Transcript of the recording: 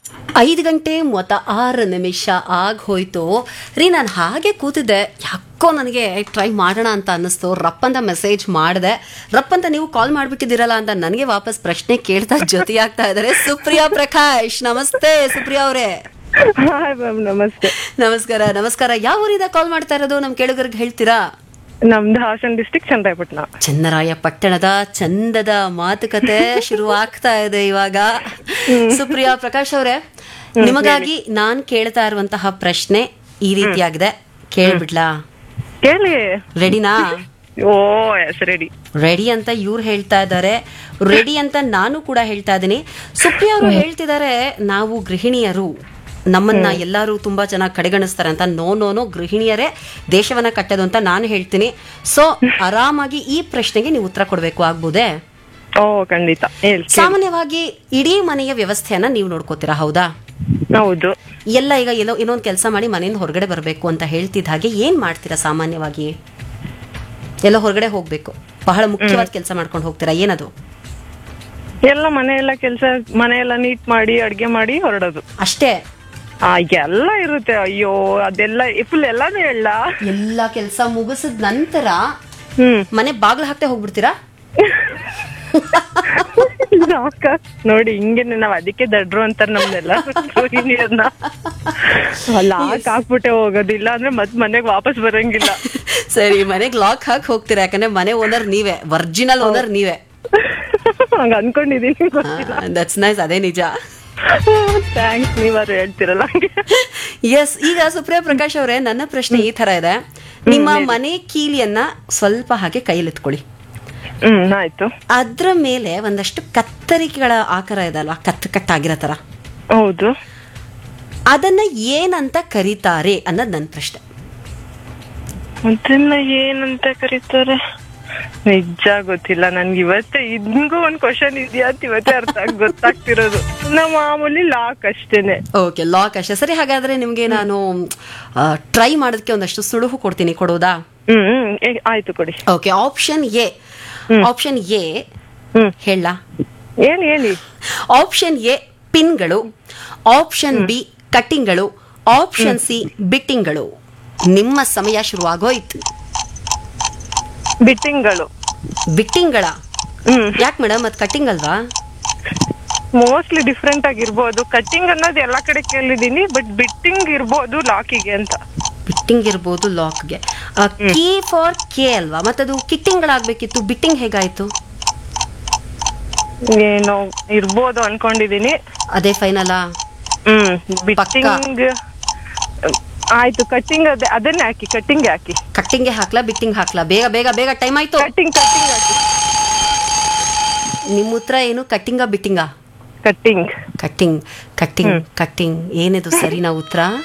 ಐದು ಗಂಟೆ ಮೂವತ್ತ ಆರು ನಿಮಿಷ ಆಗ ಹೋಯ್ತು ರೀ ನಾನು ಹಾಗೆ ಕೂತಿದ್ದೆ ಯಾಕೋ ನನಗೆ ಟ್ರೈ ಮಾಡೋಣ ಅಂತ ಅನ್ನಿಸ್ತು ರಪ್ ಅಂತ ಮೆಸೇಜ್ ಮಾಡಿದೆ ರಪ್ ಅಂತ ನೀವು ಕಾಲ್ ಮಾಡಿಬಿಟ್ಟಿದ್ದೀರಲ್ಲ ಅಂತ ನನಗೆ ವಾಪಸ್ ಪ್ರಶ್ನೆ ಕೇಳ್ತಾ ಜೊತೆಯಾಗ್ತಾ ಇದ್ದಾರೆ ಸುಪ್ರಿಯಾ ಪ್ರಕಾಶ್ ನಮಸ್ತೆ ಸುಪ್ರಿಯಾ ಅವರೇ ಹಾಯ್ ಮ್ಯಾಮ್ ನಮಸ್ತೆ ನಮಸ್ಕಾರ ನಮಸ್ಕಾರ ಯಾವ ಊರಿಂದ ಕಾಲ್ ಮಾಡ್ತಾ ಇರೋದು ನಮ್ಮ ಕೇಳುಗರಿಗೆ ಹೇಳ್ತೀರಾ ನಮ್ದು ಹಾಸನ್ ಡಿಸ್ಟಿಕ್ ಚಂದ್ರಾಯಪಟ್ಟಣ ಚನ್ನರಾಯ ಪಟ್ಟಣದ ಚಂದದ ಮಾತುಕತೆ ಶುರು ಆಗ್ತಾ ಇದೆ ಇವಾಗ ಸುಪ್ರಿಯಾ ಪ್ರಕಾಶ್ ಅವರೇ ನಿಮಗಾಗಿ ನಾನ್ ಕೇಳ್ತಾ ಇರುವಂತಹ ಪ್ರಶ್ನೆ ಈ ರೀತಿಯಾಗಿದೆ ಕೇಳ್ಬಿಡ್ಲಾ ಕೇಳಿ ರೆಡಿನಾ ಓ ಎಸ್ ರೆಡಿ ರೆಡಿ ಅಂತ ಇವ್ರು ಹೇಳ್ತಾ ಇದ್ದಾರೆ ರೆಡಿ ಅಂತ ನಾನು ಕೂಡ ಹೇಳ್ತಾ ಇದ್ದೀನಿ ಸುಪ್ರಿಯಾ ಅವರು ಹೇಳ್ತಿದ್ದಾರೆ ನಾವು ಗೃಹಿಣಿಯರು ನಮ್ಮನ್ನ ಎಲ್ಲರೂ ತುಂಬಾ ಚೆನ್ನಾಗಿ ಕಡೆಗಣಿಸ್ತಾರೆ ಅಂತ ನೋ ನೋ ನೋ ಗೃಹಿಣಿಯರೇ ದೇಶವನ್ನ ಕಟ್ಟೋದು ಅಂತ ನಾನು ಹೇಳ್ತೀನಿ ಸೊ ಆರಾಮಾಗಿ ಈ ಪ್ರಶ್ನೆಗೆ ನೀವು ಉತ್ತರ ಕೊಡಬೇಕು ಆಗ್ಬೋದೇ ಓ ಖಂಡಿತ ಹೇಳಿ ಸಾಮಾನ್ಯವಾಗಿ ಇಡೀ ಮನೆಯ ವ್ಯವಸ್ಥೆಯನ್ನ ನೀವು ನೋಡ್ಕೋತೀರಾ ಹೌದಾ ಹೌದು ಎಲ್ಲ ಈಗ ಎಲ್ಲೋ ಏನೋ ಒಂದು ಕೆಲಸ ಮಾಡಿ ಮನೆಯಿಂದ ಹೊರಗಡೆ ಬರಬೇಕು ಅಂತ ಹೇಳ್ತಿದ್ದ ಹಾಗೆ ಏನ್ ಮಾಡ್ತೀರಾ ಸಾಮಾನ್ಯವಾಗಿ ಎಲ್ಲ ಹೊರಗಡೆ ಹೋಗ್ಬೇಕು ಬಹಳ ಮುಖ್ಯವಾದ ಕೆಲಸ ಮಾಡ್ಕೊಂಡು ಹೋಗ್ತೀರಾ ಏನದು ಎಲ್ಲ ಮನೆ ಎಲ್ಲ ಕೆಲಸ ಮನೆ ಎಲ್ಲ ನೀಟ್ ಮಾಡಿ ಅಡ್ಗೆ ಮಾಡಿ ಹೊರಡೋದು ಅಷ್ಟೇ ಆ ಎಲ್ಲ ಇರುತ್ತೆ ಅಯ್ಯೋ ಅದೆಲ್ಲ ಫುಲ್ ಎಲ್ಲಾನು ಹೇಳ ಎಲ್ಲ ಕೆಲಸ ಮುಗಿಸಿದ ನಂತರ ಹ್ಮ್ ಮನೆ ಬಾಗ್ಲು ಹಾಕ್ತೆ ಹೋಗ್ಬಿಡ್ತೀರಾ ಸಾಕ ನೋಡಿ ಹಿಂಗೇನೆ ನಾವ್ ಅದಕ್ಕೆ ದಡ್ರು ಅಂತಾರ ನಮ್ನೆಲ್ಲ ಗೃಹಿಣಿಯರ್ನ ಲಾಕ್ ಹಾಕ್ಬಿಟ್ಟೆ ಹೋಗೋದಿಲ್ಲ ಅಂದ್ರೆ ಮತ್ ಮನೆಗ್ ವಾಪಸ್ ಬರಂಗಿಲ್ಲ ಸರಿ ಮನೆಗೆ ಲಾಕ್ ಹಾಕಿ ಹೋಗ್ತೀರಾ ಯಾಕಂದ್ರೆ ಮನೆ ಓನರ್ ನೀವೇ ಒರಿಜಿನಲ್ ಓನರ್ ನೀವೇ ಹಂಗ ಅನ್ಕೊಂಡಿದೀನಿ ದಟ್ಸ್ ನೈಸ್ ಅದೇ ನಿಜ ಥ್ಯಾಂಕ್ಸ್ ನೀವಾರು ಹೇಳ್ತಿರಲ್ಲ ಹಂಗೆ ಎಸ್ ಈಗ ಸುಪ್ರಿಯಾ ಪ್ರಕಾಶ್ ಅವರೇ ನನ್ನ ಪ್ರಶ್ನೆ ಈ ತರ ಇದೆ ನಿಮ್ಮ ಮನೆ ಕೀಲಿಯನ್ನ ಸ್ವಲ್ಪ ಹಾಗೆ ಕೈಯಲ್ಲಿತ್ಕೊಳ್ಳಿ ಹ್ಮ್ ಆಯ್ತು ಅದ್ರ ಮೇಲೆ ಒಂದಷ್ಟು ಕತ್ತರಿಕೆಗಳ ಆಕಾರ ಇದೆ ಅಲ್ವಾ ಕತ್ತು ಕಟ್ಟಾಗಿರೋ ತರ ಹೌದು ಅದನ್ನ ಏನಂತ ಕರೀತಾರೆ ಅನ್ನೋದು ನನ್ನ ಪ್ರಶ್ನೆ ಅದನ್ನ ಏನಂತ ಕರೀತಾರೆ ನಿಜ ಗೊತ್ತಿಲ್ಲ ನನ್ಗೆ ಇವತ್ತೇ ಇದ್ನಿಗೂ ಒಂದ್ ಕ್ವಶನ್ ಇದೆಯಾ ಅಂತ ಇವತ್ತೇ ಅರ್ಥ ಆಗ್ ಗೊತ್ತಾಗ್ತಿರೋದು ನಮ್ಮ ಮಾಮೂಲಿ ಲಾಕ್ ಅಷ್ಟೇನೆ ಓಕೆ ಲಾಕ್ ಅಷ್ಟೇ ಸರಿ ಹಾಗಾದ್ರೆ ನಿಮ್ಗೆ ನಾನು ಟ್ರೈ ಮಾಡೋದಕ್ಕೆ ಒಂದಷ್ಟು ಸುಳುಹು ಕೊಡ್ತೀನಿ ಕೊಡೋದಾ ಹ್ಮ್ ಹ್ಮ್ ಏ, ಆಯ್ತು ಕೊಡಿ okay option A option A ಹ್ಮ್ ಹೇಳ ಹೇಳಿ ಹೇಳಿ ಆಪ್ಷನ್ ಎ ಪಿನ್ಗಳು ಆಪ್ಷನ್ ಬಿ ಕಟ್ಟಿಂಗ್ಗಳು ಆಪ್ಷನ್ ಸಿ ಬಿಟ್ಟಿಂಗ್ಗಳು ನಿಮ್ಮ ಸಮಯ ಶುರುವಾಗೋಯ್ತು ಬಿಟ್ಟಿಂಗ್ಗಳು ಬಿಟ್ಟಿಂಗ್ಗಳ ಹ್ಮ್ ಯಾಕೆ ಮೇಡಮ್ ಅದು ಕಟ್ಟಿಂಗ್ ಅಲ್ವಾ ಮೋಸ್ಟ್ಲಿ ಡಿಫ್ರೆಂಟ್ ಆಗಿರ್ಬೋದು ಕಟ್ಟಿಂಗ್ ಅನ್ನೋದು ಎಲ್ಲಾ ಕಡೆ ಕೇಳಿದೀನಿ ಬಟ್ ಬಿಟ್ಟಿಂಗ್ ಇರ್ಬೋದು ಲಾಕಿಗೆ ಅಂತ ಬಿಟ್ಟಿಂಗ್ ಇರ್ಬೋದು ಲಾಕ್ಗೆ ಕೀ ಫಾರ್ ಕೆ ಅಲ್ವಾ ಮತ್ತದು ಕಿಟ್ಟಿಂಗ್ಗಳಾಗ್ಬೇಕಿತ್ತು ಬಿಟ್ಟಿಂಗ್ ಹೇಗಾಯ್ತು ಏನೋ ಇರ್ಬೋದು ಅನ್ಕೊಂಡಿದೀನಿ ಅದೇ ಫೈನಲಾ ಹ್ಮ್ ಬಿಟ್ಟಿಂಗ್ ಆಯ್ತು ಕಟ್ಟಿಂಗ್ ಅದೇ ಅದನ್ನೇ ಹಾಕಿ ಕಟ್ಟಿಂಗ್ ಹಾಕಿ ಕಟ್ಟಿಂಗ್ಗೆ ಹಾಕ್ಲಾ ಬಿಟ್ಟಿಂಗ್ ಹಾಕ್ಲಾ ಬೇಗ ಬೇಗ ಬೇಗ ಟೈಮ್ ಆಯ್ತು ಕಟ್ಟಿಂಗ್ ಕಟ್ಟಿಂಗ್ ಹಾಕಿ ನಿಮ್ಮ ಉತ್ತರ ಏನು ಕಟ್ಟಿಂಗ ಬಿಟ್ಟಿಂಗ ಕಟ್ಟಿಂಗ್ ಕಟ್ಟಿಂಗ್ ಕಟ್ಟಿಂಗ್ ಕಟ್ಟಿಂಗ್ ಏನಿದು ಸರಿನಾ ಉತ್ತರ